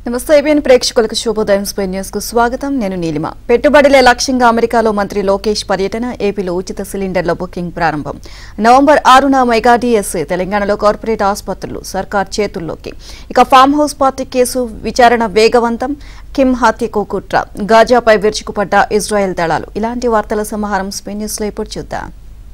నమస్తే ఏబిఎన్ ప్రేక్షకులకు శుభోదయం స్పెయిన్ న్యూస్ కు స్వాగతం నేను నీలిమ పెట్టుబడులే లక్ష్యంగా అమెరికాలో మంత్రి లోకేష్ పర్యటన ఏపీలో ఉచిత సిలిండర్ల బుకింగ్ ప్రారంభం నవంబర్ ఆరున మెగా డిఎస్ఏ తెలంగాణలో కార్పొరేట్ ఆసుపత్రులు సర్కార్ చేతుల్లోకి ఇక ఫామ్ హౌస్ పార్టీ కేసు విచారణ వేగవంతం కిమ్ హత్యకు కుట్ర గాజాపై విరుచుకుపడ్డ ఇజ్రాయెల్ దళాలు ఇలాంటి వార్తల సమాహారం స్పెయిన్ న్యూస్ లో ఇప్పుడు చూద్దాం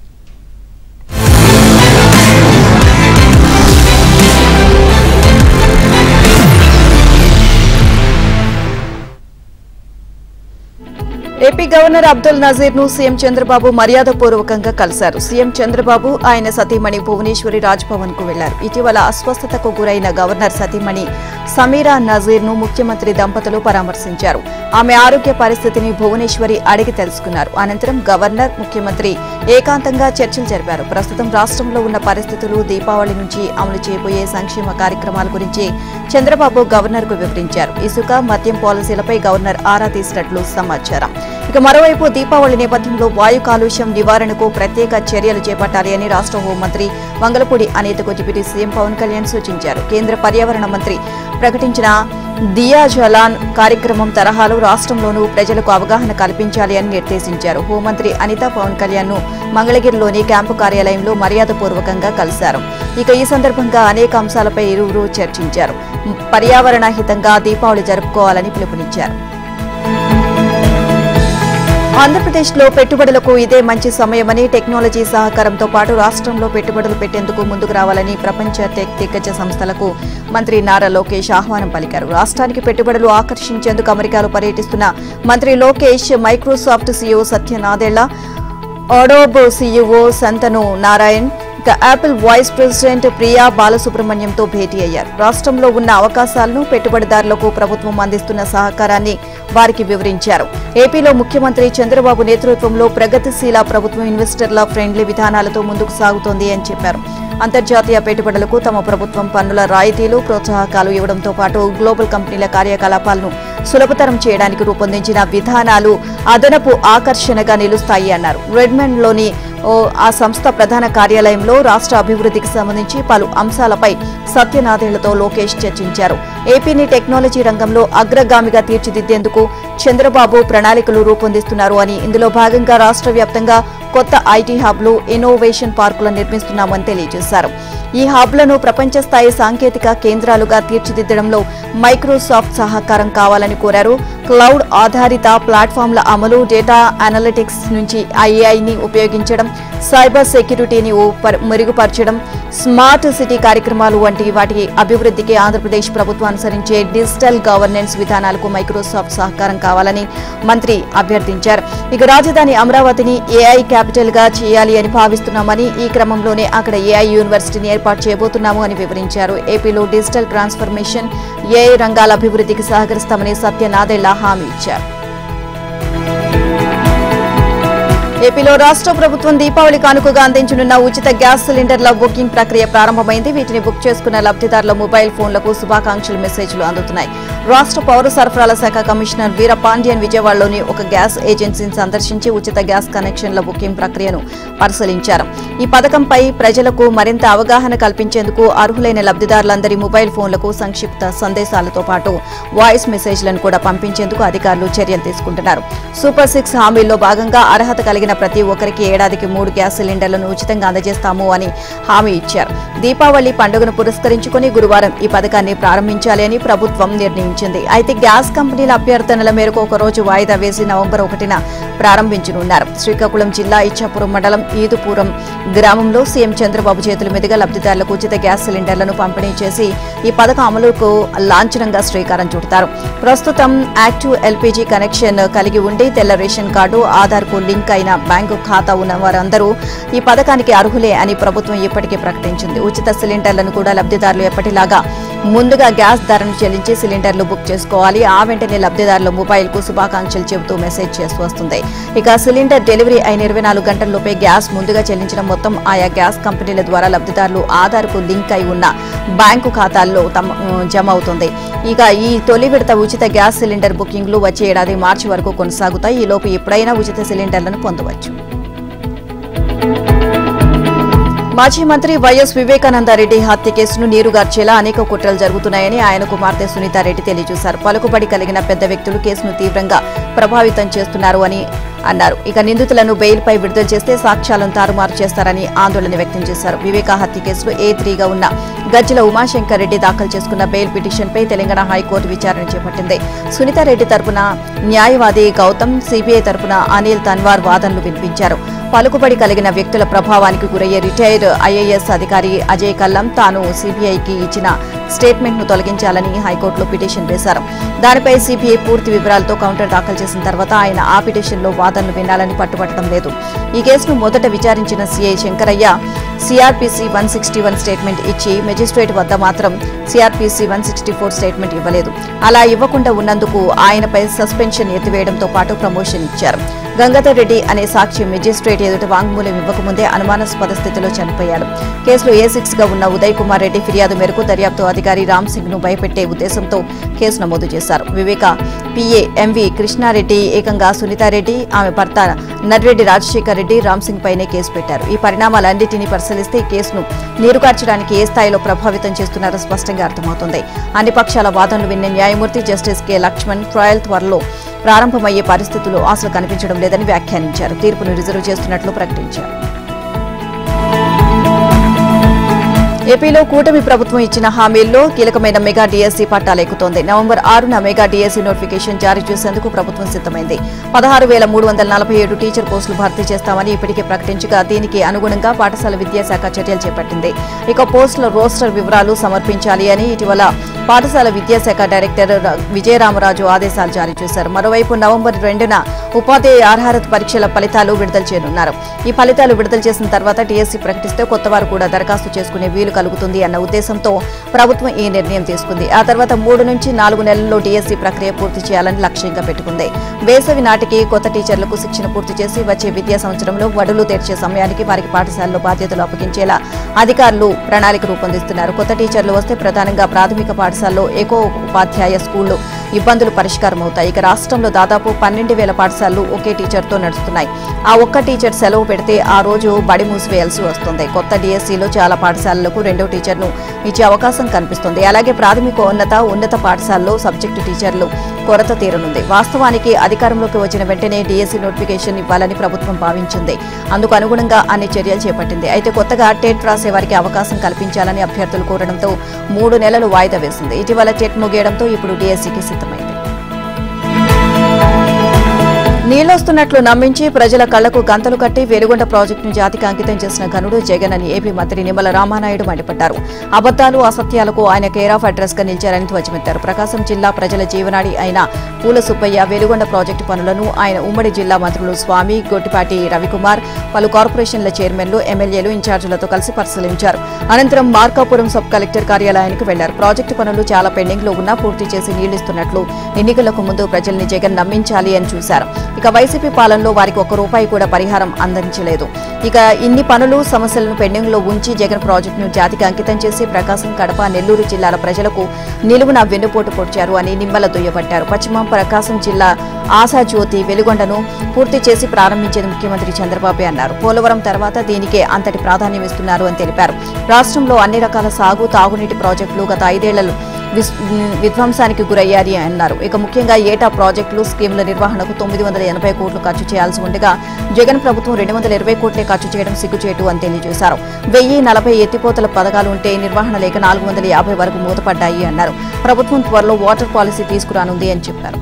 ఏపీ గవర్నర్ అబ్దుల్ నజీర్ ను సీఎం చంద్రబాబు మర్యాదపూర్వకంగా కలిశారు సీఎం చంద్రబాబు ఆయన సతీమణి భువనేశ్వరి రాజ్భవన్ కు వెళ్లారు ఇటీవల అస్వస్థతకు గురైన గవర్నర్ సతీమణి సమీరా నజీర్ ను ముఖ్యమంత్రి దంపతులు పరామర్శించారు ఆమె ఆరోగ్య పరిస్థితిని భువనేశ్వరి అడిగి తెలుసుకున్నారు అనంతరం గవర్నర్ ముఖ్యమంత్రి ఏకాంతంగా చర్చలు జరిపారు ప్రస్తుతం రాష్ట్రంలో ఉన్న పరిస్థితులు దీపావళి నుంచి అమలు చేయబోయే సంక్షేమ కార్యక్రమాల గురించి చంద్రబాబు గవర్నర్ కు వివరించారు ఇసుక మద్యం పాలసీలపై గవర్నర్ ఆరా తీసినట్లు సమాచారం ఇక మరోవైపు దీపావళి నేపథ్యంలో వాయు కాలుష్యం నివారణకు ప్రత్యేక చర్యలు చేపట్టాలి అని రాష్ట్ర హోంమంత్రి వంగలపూడి అనితకు డిప్యూటీ సీఎం పవన్ కళ్యాణ్ సూచించారు కేంద్ర పర్యావరణ మంత్రి ప్రకటించిన దియా జలాన్ కార్యక్రమం తరహాలో రాష్ట్రంలోనూ ప్రజలకు అవగాహన కల్పించాలి అని నిర్దేశించారు హోంమంత్రి అనిత పవన్ కళ్యాణ్ ను మంగళగిరిలోని క్యాంపు కార్యాలయంలో మర్యాదపూర్వకంగా కలిశారు ఇక ఈ సందర్భంగా అనేక అంశాలపై ఇరువురు చర్చించారు పర్యావరణ హితంగా దీపావళి జరుపుకోవాలని పిలుపునిచ్చారు ఆంధ్రప్రదేశ్లో పెట్టుబడులకు ఇదే మంచి సమయమని టెక్నాలజీ సహకారంతో పాటు రాష్ట్రంలో పెట్టుబడులు పెట్టేందుకు ముందుకు రావాలని ప్రపంచ టెక్ దిగ్గజ సంస్థలకు మంత్రి నారా లోకేష్ ఆహ్వానం పలికారు రాష్ట్రానికి పెట్టుబడులు ఆకర్షించేందుకు అమెరికాలో పర్యటిస్తున్న మంత్రి Lokesh Microsoft CEO Satya Nadella Adobe CEO Shantanu Narayen ఇక యాపిల్ వైస్ ప్రెసిడెంట్ ప్రియా బాలసుబ్రహ్మణ్యంతో భేటీ అయ్యారు రాష్ట్రంలో ఉన్న అవకాశాలను పెట్టుబడిదారులకు ప్రభుత్వం అందిస్తున్న సహకారాన్ని వారికి వివరించారు ఏపీలో ముఖ్యమంత్రి చంద్రబాబు నేతృత్వంలో ప్రగతిశీల ప్రభుత్వం ఇన్వెస్టర్ల ఫ్రెండ్లీ విధానాలతో ముందుకు సాగుతోంది అని చెప్పారు అంతర్జాతీయ పెట్టుబడులకు తమ ప్రభుత్వం పన్నుల రాయితీలు ప్రోత్సాహకాలు ఇవ్వడంతో పాటు గ్లోబల్ కంపెనీల కార్యకలాపాలను సులభతరం చేయడానికి రూపొందించిన విధానాలు అదనపు ఆకర్షణగా నిలుస్తాయి అన్నారు రెడ్మండ్లోని ఓ ఆ సంస్థ ప్రధాన కార్యాలయంలో రాష్ట్ర అభివృద్ధికి సంబంధించి పలు అంశాలపై సత్యనాథేళ్లతో లోకేష్ చర్చించారు ఏపీని టెక్నాలజీ రంగంలో అగ్రగామిగా తీర్చిదిద్దేందుకు చంద్రబాబు ప్రణాళికలు రూపొందిస్తున్నారు అని ఇందులో భాగంగా రాష్ట్ర వ్యాప్తంగా కొత్త ఐటీ హబ్లు ఇన్నోవేషన్ పార్కులను నిర్మిస్తున్నామని తెలియజేశారు ఈ హబ్లను ప్రపంచ స్థాయి సాంకేతిక కేంద్రాలుగా తీర్చిదిద్దడంలో మైక్రోసాఫ్ట్ సహకారం కావాలని కోరారు క్లౌడ్ ఆధారిత ప్లాట్ఫామ్ల అమలు డేటా అనలిటిక్స్ నుంచి ఐఏఐని ఉపయోగించడం సైబర్ సెక్యూరిటీని ఊపర్- మెరుగుపరచడం స్మార్ట్ సిటీ కార్యక్రమాలు వంటి వాటి అభివృద్ధికి ఆంధ్రప్రదేశ్ ప్రభుత్వం అనుసరించే డిజిటల్ గవర్నెన్స్ విధానాలకు మైక్రోసాఫ్ట్ సహకారం కావాలని మంత్రి అభ్యర్థించారు ఇక రాజధాని అమరావతిని ఏఐ క్యాపిటల్ గా చేయాలి అని భావిస్తున్నామని ఈ క్రమంలోనే అక్కడ ఏఐ యూనివర్సిటీని ఏర్పాటు చేయబోతున్నాము అని వివరించారు ఏపీలో డిజిటల్ ట్రాన్స్ఫర్మేషన్ ఏఐ రంగాల అభివృద్ధికి సహకరిస్తామని సత్యనాదెళ్ల హామీ ఇచ్చారు ఏపీలో రాష్ట్ర ప్రభుత్వం దీపావళి కానుకగా అందించనున్న ఉచిత గ్యాస్ సిలిండర్ల బుకింగ్ ప్రక్రియ ప్రారంభమైంది వీటిని బుక్ చేసుకున్న లబ్ధిదారుల మొబైల్ ఫోన్లకు శుభాకాంక్షలు మెసేజ్లు అందుతున్నాయి రాష్ట్ర పౌర సరఫరాల శాఖ కమిషనర్ వీర పాండ్యన్ విజయవాడలోని ఒక గ్యాస్ ఏజెన్సీని సందర్శించి ఉచిత గ్యాస్ కనెక్షన్ల బుకింగ్ ప్రక్రియను పరిశీలించారు ఈ పథకంపై ప్రజలకు మరింత అవగాహన కల్పించేందుకు అర్హులైన లబ్ధిదారులందరి మొబైల్ ఫోన్లకు సంక్షిప్త సందేశాలతో పాటు వాయిస్ మెసేజ్లను కూడా పంపించేందుకు అధికారులు చర్యలు తీసుకుంటున్నారు సూపర్ సిక్స్ హామీల్లో భాగంగా అర్హత కలిగిన ప్రతి ఒక్కరికి ఏడాదికి మూడు గ్యాస్ సిలిండర్లను ఉచితంగా అందజేస్తాము అని హామీ ఇచ్చారు దీపావళి పండుగను పురస్కరించుకుని గురువారం ఈ పథకాన్ని ప్రారంభించాలి అని ప్రభుత్వం నిర్ణయించింది అయితే గ్యాస్ కంపెనీల అభ్యర్థనల మేరకు ఒక రోజు వాయిదా వేసి నవంబర్ ఒకటిన ప్రారంభించనున్నారు శ్రీకాకుళం జిల్లా ఇచ్చాపురం మండలం ఈదుపురం గ్రామంలో సీఎం చంద్రబాబు చేతుల మీదుగా లబ్ధిదారులకు ఉచిత గ్యాస్ సిలిండర్లను పంపిణీ చేసి ఈ పథకం అమలుకు లాంఛనంగా శ్రీకారం చుడతారు ప్రస్తుతం యాక్టివ్ ఎల్పీజీ కనెక్షన్ కలిగి ఉండి తెల్ల రేషన్ కార్డు ఆధార్కు లింక్ అయిన బ్యాంకు ఖాతా ఉన్న వారందరూ ఈ పథకానికి అర్హులే అని ప్రభుత్వం ఇప్పటికే ప్రకటించింది ఉచిత సిలిండర్లను కూడా లబ్ధిదారులు ఎప్పటిలాగా ముందుగా గ్యాస్ ధరను చెల్లించి సిలిండర్లు బుక్ చేసుకోవాలి ఆ వెంటనే లబ్ధిదారుల మొబైల్ కు శుభాకాంక్షలు చెబుతూ మెసేజ్ చేస్తూ వస్తుంది ఇక సిలిండర్ డెలివరీ అయిన ఇరవై నాలుగు గంటల్లోపే గ్యాస్ ముందుగా చెల్లించిన మొత్తం ఆయా గ్యాస్ కంపెనీల ద్వారా లబ్ధిదారులు ఆధార్కు లింక్ అయి ఉన్న బ్యాంకు ఖాతాల్లో తమ జమ అవుతుంది ఇక ఈ తొలి విడత ఉచిత గ్యాస్ సిలిండర్ బుకింగ్లు వచ్చే ఏడాది మార్చి వరకు కొనసాగుతాయి ఈలోపు ఎప్పుడైనా ఉచిత సిలిండర్లను పొందవచ్చు మాజీ మంత్రి వైఎస్ వివేకానందరెడ్డి హత్య కేసును నీరుగార్చేలా అనేక కుట్రలు జరుగుతున్నాయని ఆయన కుమార్తె సునీతారెడ్డి తెలియజేశారు పలుకుబడి కలిగిన పెద్ద వ్యక్తులు కేసును తీవ్రంగా ప్రభావితం చేస్తున్నారు అని అన్నారు ఇక నిందితులను బెయిల్పై విడుదల చేస్తే సాక్ష్యాలను తారుమారు చేస్తారని ఆందోళన వ్యక్తం చేశారు వివేక హత్య కేసులో ఏ త్రీగా ఉన్న గజ్జల ఉమాశంకర్ రెడ్డి దాఖలు చేసుకున్న బెయిల్ పిటిషన్పై తెలంగాణ హైకోర్టు విచారణ చేపట్టింది సునీతారెడ్డి తరపున న్యాయవాది గౌతమ్ సిబిఐ తరపున అనిల్ తన్వార్ వాదనలు వినిపించారు పలుకుబడి కలిగిన వ్యక్తుల ప్రభావానికి గురయ్యే రిటైర్డ్ ఐఏఎస్ అధికారి అజయ్ కల్లం తాను సిబిఐకి ఇచ్చిన స్టేట్మెంట్ ను తొలగించాలని హైకోర్టులో పిటిషన్ వేశారు దానిపై సిబిఐ పూర్తి వివరాలతో కౌంటర్ దాఖలు చేసిన తర్వాత ఆయన ఆ పిటిషన్లో వాదనలు వినాలని పట్టుబట్టడం లేదు ఈ కేసును మొదట విచారించిన CI Shankaraiah CrPC one sixty one statement ఇచ్చి మెజిస్ట్రేట్ వద్ద మాత్రం CrPC one sixty four statement ఇవ్వలేదు అలా ఇవ్వకుండా ఉన్నందుకు ఆయనపై సస్పెన్షన్ ఎత్తివేయడంతో పాటు ప్రమోషన్ ఇచ్చారు గంగాధర్ రెడ్డి అనే సాక్షి మెజిస్ట్రేట్ ఎదుట వాంగ్మూలం ఇవ్వకముందే అనుమానాస్పద స్థితిలో చనిపోయాడు కేసులో ఏ సిక్స్ గా ఉన్న ఉదయ్ కుమార్ రెడ్డి ఫిర్యాదు మేరకు దర్యాప్తు అధికారి రామ్ సింగ్ ను భయపెట్టే ఉద్దేశంతో కేసు నమోదు చేశారు వివేక పిఏ ఎంవి కృష్ణారెడ్డి ఏకంగా సునీతారెడ్డి ఆమె భర్త నర్రెడ్డి రాజశేఖర్ రెడ్డి రామ్ సింగ్ పైనే కేసు పెట్టారు ఈ పరిణామాలన్నింటినీ పరిశీలిస్తే ఈ కేసును నీరుకార్చడానికి ఏ స్థాయిలో ప్రభావితం చేస్తున్నారో స్పష్టంగా అర్థమవుతుంది అన్ని పక్షాల వాదనలు విన్న న్యాయమూర్తి జస్టిస్ కె లక్ష్మణ్ ట్రయల్ త్వరలో ప్రారంభమయ్యే పరిస్థితులు అసలు కనిపించడం లేదని వ్యాఖ్యానించారు తీర్పును రిజర్వ్ చేస్తున్నట్లు ప్రకటించారు ఏపీలో కూటమి ప్రభుత్వం ఇచ్చిన హామీల్లో కీలకమైన మెగా డీఎస్సీ పట్టాలెక్కుతోంది నవంబర్ ఆరున మెగా డీఎస్సీ నోటిఫికేషన్ జారీ చేసేందుకు ప్రభుత్వం సిద్దమైంది పదహారు వేల మూడు వందల నలభై ఏడు టీచర్ పోస్టులు భర్తీ చేస్తామని ఇప్పటికే ప్రకటించగా దీనికి అనుగుణంగా పాఠశాల విద్యాశాఖ చర్యలు చేపట్టింది ఇక పోస్టుల రోస్టర్ వివరాలు సమర్పించాలి అని ఇటీవల పాఠశాల విద్యాశాఖ డైరెక్టర్ ర- విజయరామరాజు ఆదేశాలు జారీ చేశారు మరోవైపు నవంబర్ రెండున ఉపాధ్యాయ అర్హత పరీక్షల ఫలితాలు విడుదల చేయనున్నారు ఈ ఫలితాలు విడుదల చేసిన తర్వాత టీఎస్సీ ప్రకటిస్తే కొత్త వారు కూడా దరఖాస్తు చేసుకునే వీలు కలుగుతుంది అన్న ఉద్దేశంతో ప్రభుత్వం ఈ నిర్ణయం తీసుకుంది ఆ తర్వాత మూడు నుంచి నాలుగు నెలల్లో టీఎస్సీ ప్రక్రియ పూర్తి చేయాలని లక్ష్యంగా పెట్టుకుంది వేసవి నాటికి కొత్త టీచర్లకు శిక్షణ పూర్తి చేసి వచ్చే విద్యా సంవత్సరంలో బడులు తెరిచే సమయానికి వారికి పాఠశాలలో బాధ్యతలు అప్పగించేలా అధికారులు ప్రణాళిక రూపొందిస్తున్నారు కొత్త టీచర్లు వస్తే ప్రధానంగా ప్రాథమిక పాఠశాలలో ఏకో ఉపాధ్యాయ స్కూళ్లు ఇబ్బందులు పరిష్కారం అవుతాయి ఇక రాష్ట్రంలో దాదాపు పన్నెండు వేల పాఠశాలలు ఒకే టీచర్తో నడుస్తున్నాయి ఆ ఒక్క టీచర్ సెలవు పెడితే ఆ రోజు బడి మూసివేయాల్సి వస్తుంది కొత్త డిఎస్సీలో చాలా పాఠశాలలకు రెండో టీచర్ను ఇచ్చే అవకాశం కనిపిస్తుంది అలాగే ప్రాథమిక ఉన్నత ఉన్నత పాఠశాలలో సబ్జెక్టు టీచర్లు కొరత తీరనుంది వాస్తవానికి అధికారంలోకి వచ్చిన వెంటనే డిఎస్సీ నోటిఫికేషన్ ఇవ్వాలని ప్రభుత్వం భావించింది అందుకు అనుగుణంగా అన్ని చర్యలు చేపట్టింది అయితే కొత్తగా టెట్ రాసే వారికి అవకాశం కల్పించాలని అభ్యర్థులు కోరడంతో మూడు నెలలు వాయిదా వేసింది ఇటీవల టెట్ ముగియడంతో ఇప్పుడు డిఎస్సీకి సిద్ధమైంది నీళ్లొస్తున్నట్లు నమ్మించి ప్రజల కళ్లకు గంతలు కట్టి వెలుగొండ ప్రాజెక్టును జాతికి అంకితం చేసిన ఘనుడు జగన్ అని ఏపీ మంత్రి నిమ్మల రామానాయుడు మండిపడ్డారు అబద్దాలు అసత్యాలకు ఆయన కేర్ ఆఫ్ అడ్రస్ గా నిలిచారని ధ్వజమెత్తారు ప్రకాశం జిల్లా ప్రజల జీవనాడి అయిన పూల సుబ్బయ్య వెలుగొండ ప్రాజెక్టు పనులను ఆయన ఉమ్మడి జిల్లా మంత్రులు స్వామి గొట్టిపాటి రవికుమార్ పలు కార్పొరేషన్ల చైర్మన్లు ఎమ్మెల్యేలు ఇన్ఛార్జీలతో కలిసి పరిశీలించారు అనంతరం మార్కాపురం సబ్ కలెక్టర్ కార్యాలయానికి వెళ్లారు ప్రాజెక్టు పనులు చాలా పెండింగ్ లో ఉన్నా పూర్తి చేసి నీళ్లిస్తున్నట్లు ఎన్నికలకు ముందు ప్రజల్ని జగన్ నమ్మించాలి అని చూశారు ఇక వైసీపీ పాలనలో వారికి ఒక్క రూపాయి కూడా పరిహారం అందించలేదు ఇక ఇన్ని పనులు సమస్యలను పెండింగ్ లో ఉంచి జగన్ ప్రాజెక్టును జాతికి అంకితం చేసి ప్రకాశం కడప నెల్లూరు జిల్లాల ప్రజలకు నిలువున వెన్నుపోటు పొడిచారు అని నిమ్మల దుయ్యబట్టారు పశ్చిమ ప్రకాశం జిల్లా ఆశాజ్యోతి వెలుగొండను పూర్తి చేసి ప్రారంభించేది ముఖ్యమంత్రి చంద్రబాబు అన్నారు పోలవరం తర్వాత దీనికే అంతటి ప్రాధాన్యం ఇస్తున్నారు అని తెలిపారు రాష్ట్రంలో అన్ని రకాల సాగు తాగునీటి ప్రాజెక్టులు గత ఐదేళ్లలో విస్- విధ్వంసానికి గురయ్యారి అన్నారు ఇక ముఖ్యంగా ఏటా ప్రాజెక్టులు స్కీముల నిర్వహణకు తొమ్మిది వందల ఎనభై కోట్లు ఖర్చు చేయాల్సి ఉండగా జగన్ ప్రభుత్వం రెండు వందల ఇరవై కోట్లే ఖర్చు చేయడం సిగ్గుచేటు అని తెలియజేశారు వెయ్యి నలభై ఎత్తిపోతల పథకాలు ఉంటే నిర్వహణ లేక నాలుగు వందల యాభై వరకు మూతపడ్డాయి అన్నారు ప్రభుత్వం త్వరలో వాటర్ పాలసీ తీసుకురానుంది అని చెప్పారు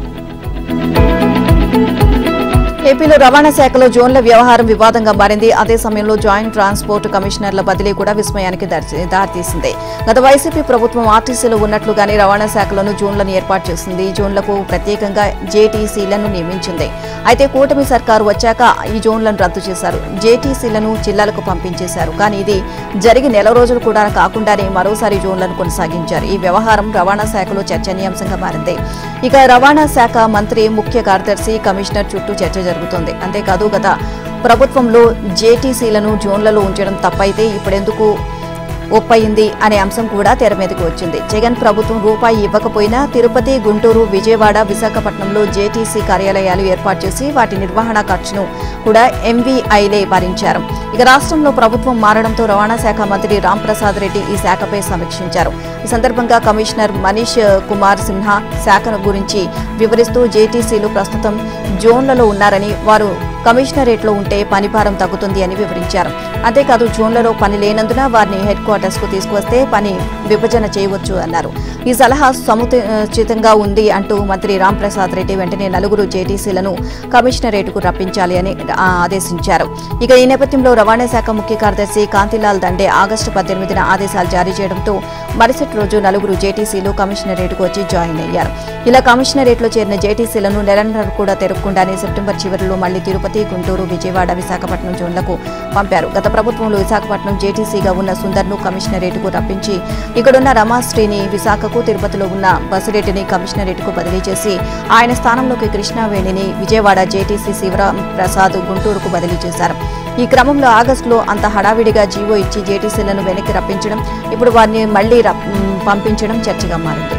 ఏపీలో రవాణా శాఖలో జోన్ల వ్యవహారం వివాదంగా మారింది అదే సమయంలో జాయింట్ ట్రాన్స్పోర్ట్ కమిషనర్ల బదిలీ కూడా విస్మయానికి దారి- దారితీసింది గత వైసీపీ ప్రభుత్వం ఆర్టీసీలో ఉన్నట్లుగానే రవాణా శాఖలోనూ జోన్లను ఏర్పాటు చేసింది ఈ జోన్లకు ప్రత్యేకంగా జేటీసీలను నియమించింది అయితే కూటమి సర్కారు వచ్చాక ఈ జోన్లను రద్దు చేశారు జేటీసీలను జిల్లాలకు పంపించేశారు కానీ ఇది జరిగి నెల రోజులు కూడా కాకుండానే మరోసారి జోన్లను కొనసాగించారు ఈ వ్యవహారం రవాణా శాఖలో చర్చనీయాంశంగా మారింది ఇక రవాణా శాఖ మంత్రి ముఖ్య కార్యదర్శి కమిషనర్ చుట్టూ చర్చ జరుగుతోంది అంతేకాదు గత ప్రభుత్వంలో జేటీసీలను జోన్లలో ఉంచడం తప్పైతే ఇప్పుడెందుకు ఒప్పయింది అనే అంశం కూడా తెర మీదకు వచ్చింది జగన్ ప్రభుత్వం రూపాయి ఇవ్వకపోయినా తిరుపతి గుంటూరు విజయవాడ విశాఖపట్నంలో జేటీసీ కార్యాలయాలు ఏర్పాటు చేసి వాటి నిర్వహణ ఖర్చును కూడా ఎంవీఐలే భరించారు ఇక రాష్ట్రంలో ప్రభుత్వం మారడంతో రవాణా శాఖ మంత్రి రాంప్రసాద్ రెడ్డి ఈ శాఖపై సమీక్షించారు ఈ సందర్భంగా కమిషనర్ మనీష్ కుమార్ సిన్హా శాఖను గురించి వివరిస్తూ జేటీసీలు ప్రస్తుతం జోన్లలో ఉన్నారని వారు కమిషనరేట్లో ఉంటే పనిభారం తగ్గుతుంది అని వివరించారు అంతేకాదు జోన్లలో పని లేనందున వారిని హెడ్ క్వార్టర్స్ కు తీసుకువస్తే పని విభజన చేయవచ్చు అన్నారు ఈ సలహా సముచితంగా ఉంది అంటూ మంత్రి రాంప్రసాద్ రెడ్డి వెంటనే నలుగురు జేటీసీలను కమిషనరేటుకు రప్పించాలి అని ఆ, ఆదేశించారు ఇక ఈ నేపథ్యంలో రవాణా శాఖ ముఖ్య కార్యదర్శి కాంతిలాల్ దండే ఆగస్టు పద్దెనిమిదిన ఆదేశాలు జారీ చేయడంతో మరుసటి రోజు నలుగురు జేటీసీలు కమిషనరేటుకు వచ్చి జాయిన్ అయ్యారు ఇలా కమిషనరేట్లో చేరిన జేటీసీలను నెలన్నర కూడా తిరగకుండానే సెప్టెంబర్ చివరిలో మళ్లీ తిరుపతి గుంటూరు విజయవాడ విశాఖపట్నం జోన్లకు పంపారు గత ప్రభుత్వంలో విశాఖపట్నం జేటీసీగా ఉన్న సుందర్ను కమిషనరేటుకు రప్పించి ఇక్కడున్న రమాశ్రీని విశాఖకు తిరుపతిలో ఉన్న బసిరెడ్డిని కమిషనరేటుకు బదిలీ చేసి ఆయన స్థానంలోకి కృష్ణావేణిని విజయవాడ జేటీసీ శివరాం ప్రసాద్ గుంటూరుకు బదిలీ చేశారు ఈ క్రమంలో ఆగస్టులో అంత హడావిడిగా జీవో ఇచ్చి జేటీసీలను వెనక్కి రప్పించడం ఇప్పుడు వారిని మళ్లీ రప్- పంపించడం చర్చగా మారింది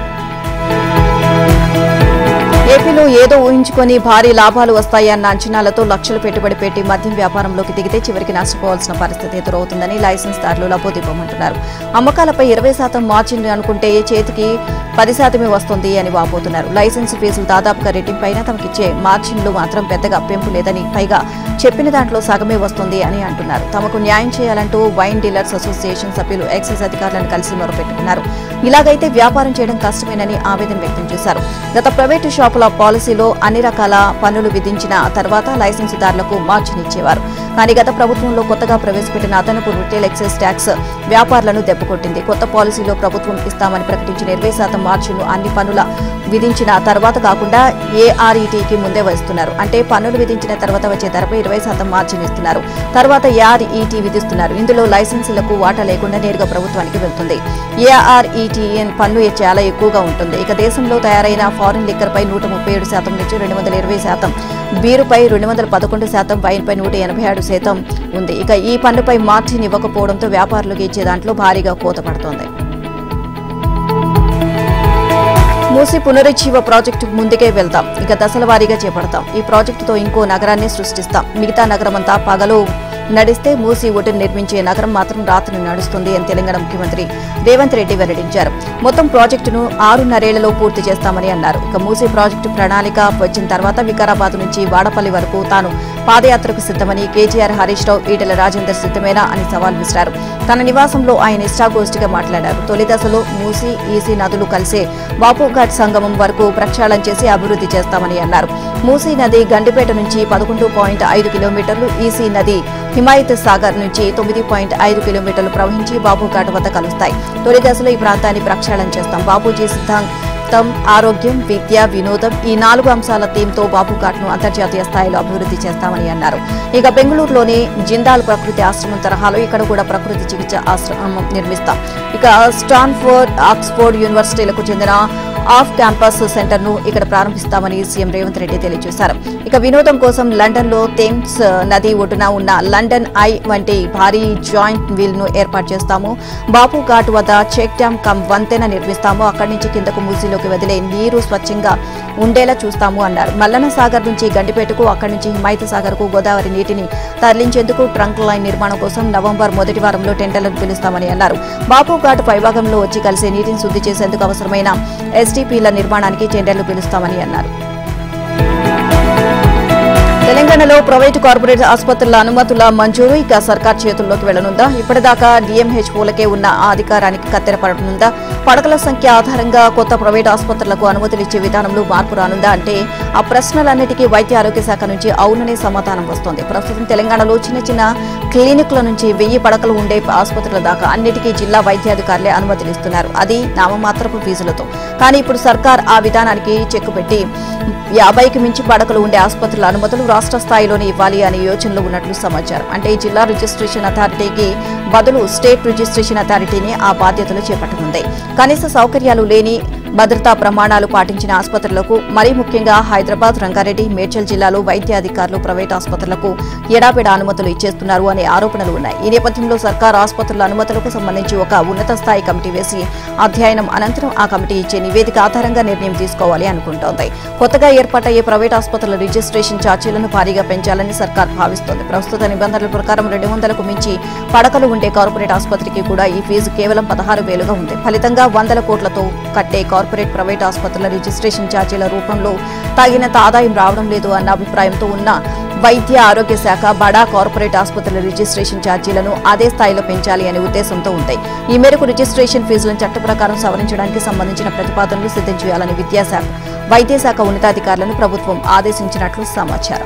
ఏపీలో ఏదో ఊహించుకొని భారీ లాభాలు వస్తాయన్న అంచనాలతో లక్షలు పెట్టుబడి పెట్టి మద్యం వ్యాపారంలోకి దిగితే చివరికి నష్టపోవాల్సిన పరిస్థితి ఎదురవుతుందని లైసెన్స్ దారులు లబోదిబ్బమంటున్నారు అమ్మకాలపై ఇరవై శాతం మార్జిన్ అనుకుంటే చేతికి పది శాతమే వస్తుంది అని వాపోతున్నారు లైసెన్స్ ఫీజులు దాదాపుగా రెట్టింపైన తమకిచ్చే మార్జిన్లు మాత్రం పెద్దగా పెంపు లేదని పైగా చెప్పిన దాంట్లో సగమే వస్తుంది అని అంటున్నారు తమకు న్యాయం చేయాలంటూ వైన్ డీలర్స్ అసోసియేషన్ సభ్యులు ఎక్సైజ్ అధికారులను కలిసి మొరపెట్టుకున్నారు ఇలాగైతే వ్యాపారం చేయడం కష్టమేనని ఆవేదన వ్యక్తం చేశారు గత ప్రైవేటు షాపుల పాలసీలో అన్ని రకాల పన్నులు విధించిన తర్వాత లైసెన్సుదారులకు మార్జిన్ ఇచ్చేవారు కానీ గత ప్రభుత్వంలో కొత్తగా ప్రవేశపెట్టిన అదనపు రిటైల్ ఎక్సైజ్ ట్యాక్స్ వ్యాపారులను దెబ్బకొట్టింది కొత్త పాలసీలో ప్రభుత్వం ఇస్తామని ప్రకటించిన ఇరవై శాతం మార్జిన్ను అన్ని పన్నుల విధించిన తర్వాత కాకుండా ఏఆర్ఈటీకి ముందే వస్తున్నారు అంటే పన్నులు విధించిన తర్వాత వచ్చే ధరపై ఇరవై శాతం మార్జిన్ ఇస్తున్నారు తర్వాత ఏఆర్ఈటీ విధిస్తున్నారు ఇందులో లైసెన్సులకు వాటా లేకుండా నేరుగా ప్రభుత్వానికి వెళ్తుంది ఏఆర్ఈటీఎన్ పన్ను చాలా ఎక్కువగా ఉంటుంది ఇక దేశంలో తయారైన ఫారిన్ లిక్కర్ పై నూట ముప్పై ఏడు శాతం నుంచి రెండు వందల ఇరవై శాతం బీరుపై రెండు వందల పదకొండు శాతం వైన్పై నూట ఎనభై ఏడు శాతం ఉంది ఇక ఈ పన్నుపై మార్జిన్ ఇవ్వకపోవడంతో వ్యాపారులకు ఇచ్చే దాంట్లో భారీగా కోత పడుతోంది మూసి పునరుజ్జీవ ప్రాజెక్టు ముందుకే వెళ్తాం ఇక దశల వారీగా చేపడతాం ఈ ప్రాజెక్టుతో ఇంకో నగరాన్ని సృష్టిస్తాం మిగతా నగరమంతా పగలు నడిస్తే మూసి ఒడ్డును నిర్మించే నగరం మాత్రం రాత్రి నడుస్తుంది అని తెలంగాణ ముఖ్యమంత్రి రేవంత్ రెడ్డి వెల్లడించారు మొత్తం ప్రాజెక్టును ఆరున్నరేళ్లలో పూర్తి చేస్తామని అన్నారు ఇక మూసి ప్రాజెక్టు ప్రణాళిక వచ్చిన తర్వాత వికారాబాద్ నుంచి వాడపల్లి వరకు తాను పాదయాత్రకు సిద్ధమని కేజీఆర్ హరీష్ రావు ఈటెల రాజేందర్ సిద్ధమేనా అని సవాల్ విసిరారు తన నివాసంలో ఆయన ఇష్టాగోష్ఠిగా మాట్లాడారు తొలి దశలో మూసి ఈసీ నదులు కలిసే బాపుఘాట్ సంగమం వరకు ప్రక్షాళన చేసి అభివృద్ధి చేస్తామని అన్నారు మూసీ నది గండిపేట నుంచి పదకొండు పాయింట్ ఐదు కిలోమీటర్లు ఈసీ నది హిమాయత్ సాగర్ నుంచి తొమ్మిది పాయింట్ ఐదు కిలోమీటర్లు ప్రవహించి బాపుఘాట్ వద్ద కలుస్తాయి తొలి దశలో ఈ ప్రాంతాన్ని ప్రక్షాళన చేస్తాం బాపూజీ సిద్ధాంతం ఆరోగ్యం విద్య వినోదం ఈ నాలుగు అంశాల థీమ్తో బాపుఘాట్ ను అంతర్జాతీయ స్థాయిలో అభివృద్ధి చేస్తామని అన్నారు ఇక బెంగళూరులోని జిందాల్ ప్రకృతి ఆశ్రమం తరహాలో ఇక్కడ కూడా ప్రకృతి చికిత్స ఆశ్రమం నిర్మిస్తాం ఇక స్టాన్ఫోర్డ్ ఆక్స్ఫోర్డ్ యూనివర్సిటీలకు చెందిన ఆఫ్ క్యాంపస్ సెంటర్ ను ఇక్కడ ప్రారంభిస్తామని సీఎం రేవంత్ రెడ్డి తెలియజేశారు ఇక వినోదం కోసం లండన్ లో థేమ్స్ నది ఒడ్డున ఉన్న లండన్ ఐ వంటి భారీ జాయింట్ వీల్ ను ఏర్పాటు చేస్తాము బాపు ఘాట్ వద్ద చెక్ డ్యామ్ కమ్ వంతెన నిర్మిస్తాము అక్కడి నుంచి కిందకు మూసీలోకి వదిలే నీరు స్వచ్ఛంగా ఉండేలా చూస్తాము అన్నారు మల్లన్న సాగర్ నుంచి గండిపేటకు అక్కడి నుంచి హిమాయత్ సాగర్ కు గోదావరి నీటిని తరలించేందుకు ట్రంక్ లైన్ నిర్మాణం కోసం నవంబర్ మొదటి వారంలో టెండర్లను పిలుస్తామని అన్నారు బాపు ఘాట్ పైభాగంలో వచ్చి కలిసే నీటిని శుద్ధి చేసేందుకు అవసరమైన ఎస్టీపీల నిర్మాణానికి టెండర్లు పిలుస్తామని అన్నారు తెలంగాణలో ప్రైవేటు కార్పొరేట్ ఆసుపత్రుల అనుమతుల మంజూరు ఇక సర్కార్ చేతుల్లోకి వెళ్లనుందా ఇప్పటిదాకా డిఎంహెచ్ఓలకే ఉన్న ఆ అధికారానికి కత్తెర పడనుందా పడకల సంఖ్య ఆధారంగా కొత్త ప్రైవేట్ ఆసుపత్రులకు అనుమతులు ఇచ్చే విధానంలో మార్పు రానుందా అంటే ఆ ప్రశ్నలన్నిటికీ వైద్య ఆరోగ్య శాఖ నుంచి అవుననే సమాధానం వస్తోంది ప్రస్తుతం తెలంగాణలో చిన్న చిన్న క్లినిక్ల నుంచి వెయ్యి పడకలు ఉండే ఆసుపత్రుల దాకా అన్నిటికీ జిల్లా వైద్యాధికారులే అనుమతులు ఇస్తున్నారు అది నామమాత్రపు ఫీజులతో కానీ ఇప్పుడు సర్కార్ ఆ విధానానికి చెక్కు పెట్టి యాభైకి మించి పడకలు ఉండే ఆసుపత్రుల అనుమతులు రాష్ట్ర స్థాయిలోనే ఇవ్వాలి అనే యోచనలో ఉన్నట్లు సమాచారం అంటే ఈ జిల్లా రిజిస్ట్రేషన్ అథారిటీకి బదులు స్టేట్ రిజిస్ట్రేషన్ అథారిటీని ఆ బాధ్యతలు చేపట్టనుంది కనీస సౌకర్యాలు లేని భద్రతా ప్రమాణాలు పాటించిన ఆసుపత్రులకు మరీ ముఖ్యంగా హైదరాబాద్ రంగారెడ్డి మేడ్చల్ జిల్లాలో వైద్యాధికారులు ప్రైవేట్ ఆసుపత్రులకు ఎడాపెడా అనుమతులు ఇచ్చేస్తున్నారు అనే ఆరోపణలు ఉన్నాయి ఈ నేపథ్యంలో సర్కార్ ఆసుపత్రుల అనుమతులకు సంబంధించి ఒక ఉన్నత స్థాయి కమిటీ వేసి అధ్యయనం అనంతరం ఆ కమిటీ ఇచ్చే నివేదిక ఆధారంగా నిర్ణయం తీసుకోవాలి అనుకుంటోంది కొత్తగా ఏర్పాటయ్యే ప్రైవేట్ ఆసుపత్రుల రిజిస్ట్రేషన్ ఛార్జీలను భారీగా పెంచాలని సర్కార్ భావిస్తోంది ప్రస్తుత నిబంధనల ప్రకారం రెండు వందలకు మించి పడకలు ఉండే కార్పొరేట్ ఆసుపత్రికి కూడా ఈ ఫీజు కేవలం పదహారు వేలుగా ఉంది ఫలితంగా వందల కోట్లతో కట్టే కార్పొరేట్ ప్రైవేట్ ఆసుపత్రుల రిజిస్ట్రేషన్ ఛార్జీల రూపంలో తగినంత ఆదాయం రావడం లేదు అన్న అభిప్రాయంతో ఉన్న వైద్య ఆరోగ్య శాఖ బడా కార్పొరేట్ ఆసుపత్రుల రిజిస్ట్రేషన్ ఛార్జీలను అదే స్థాయిలో పెంచాలి అనే ఉద్దేశంతో ఉంటాయి ఈ మేరకు రిజిస్ట్రేషన్ ఫీజులను చట్ట ప్రకారం సవరించడానికి సంబంధించిన ప్రతిపాదనలు సిద్ధం చేయాలని విద్యాశాఖ వైద్య శాఖ ఉన్నతాధికారులను ప్రభుత్వం ఆదేశించినట్లు సమాచారం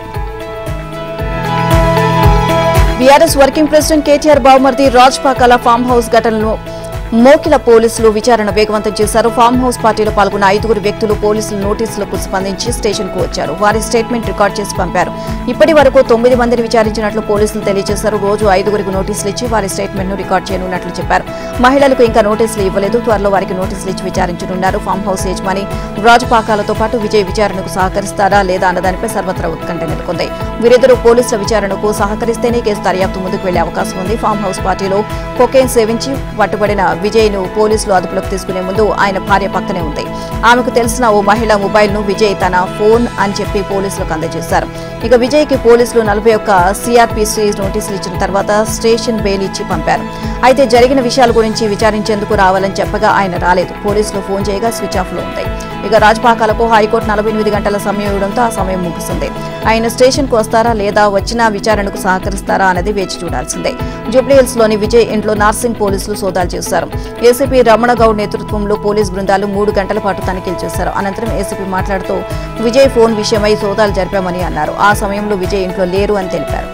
బీఆర్ఎస్ వర్కింగ్ ప్రెసిడెంట్ కేటీఆర్ బావమర్ది రాజ్ పాకాల ఫామ్ హౌస్ ఘటనలో మోకిల పోలీసులు విచారణ వేగవంతం చేశారు ఫామ్ హౌస్ పార్టీలో పాల్గొన్న ఐదుగురు వ్యక్తులు పోలీసుల నోటీసులకు స్పందించి స్టేషన్ కు వచ్చారు వారి స్టేట్మెంట్ రికార్డ్ చేసి పంపారు ఇప్పటి వరకు తొమ్మిది మందిని విచారించినట్లు పోలీసులు తెలియజేశారు రోజు ఐదుగురికి నోటీసులు ఇచ్చి వారి స్టేట్మెంట్ ను రికార్డ్ చేయనున్నట్లు చెప్పారు మహిళలకు ఇంకా నోటీసులు ఇవ్వలేదు త్వరలో వారికి నోటీసులు ఇచ్చి విచారించనున్నారు ఫామ్ హౌస్ యజమాని రాజు పాకాలతో పాటు విజయ్ విచారణకు సహకరిస్తారా లేదా అన్నదానిపై సర్వత్రా ఉత్కంఠ నెలకొంది వీరిద్దరూ పోలీసుల విచారణకు సహకరిస్తేనే కేసు దర్యాప్తు ముందుకు వెళ్లే అవకాశం ఉంది ఫామ్ హౌస్ పార్టీలో కొకేన్ సేవించి పట్టుబడిన విజయ్ ను పోలీసులు అదుపులోకి తీసుకునే ముందు ఆయన భార్య పక్కనే ఉంది ఆమెకు తెలిసిన ఓ మహిళ మొబైల్ ను విజయ్ తన ఫోన్ అని చెప్పి పోలీసులకు అందజేశారు ఇక విజయ్ కి పోలీసులు నలభై ఒక్క సిఆర్పిసి నోటీసులు ఇచ్చిన తర్వాత స్టేషన్ బెయిల్ ఇచ్చి పంపారు అయితే జరిగిన విషయాల గురించి విచారించేందుకు రావాలని చెప్పగా ఆయన రాలేదు పోలీసులు ఫోన్ చేయగా స్విచ్ ఆఫ్ లో ఉంది ఇక రాజపాకాలకు హైకోర్టు నలభై ఎనిమిది గంటల సమయం ఇవ్వడంతో ఆ సమయం ముగిసింది ఆయన స్టేషన్ కు వస్తారా లేదా వచ్చినా విచారణకు సహకరిస్తారా అనేది వేచి చూడాల్సిందే జూబ్లీహిల్స్ లోని విజయ్ ఇంట్లో నార్సింగ్ పోలీసులు సోదాలు చేశారు ఏసీపీ రమణ గౌడ్ నేతృత్వంలో పోలీస్ బృందాలు మూడు గంటల పాటు తనిఖీలు చేశారు అనంతరం ఏసీపీ మాట్లాడుతూ విజయ్ ఫోన్ విషయమై సోదాలు జరిపామని అన్నారు ఆ సమయంలో విజయ్ ఇంట్లో లేరు అని తెలిపారు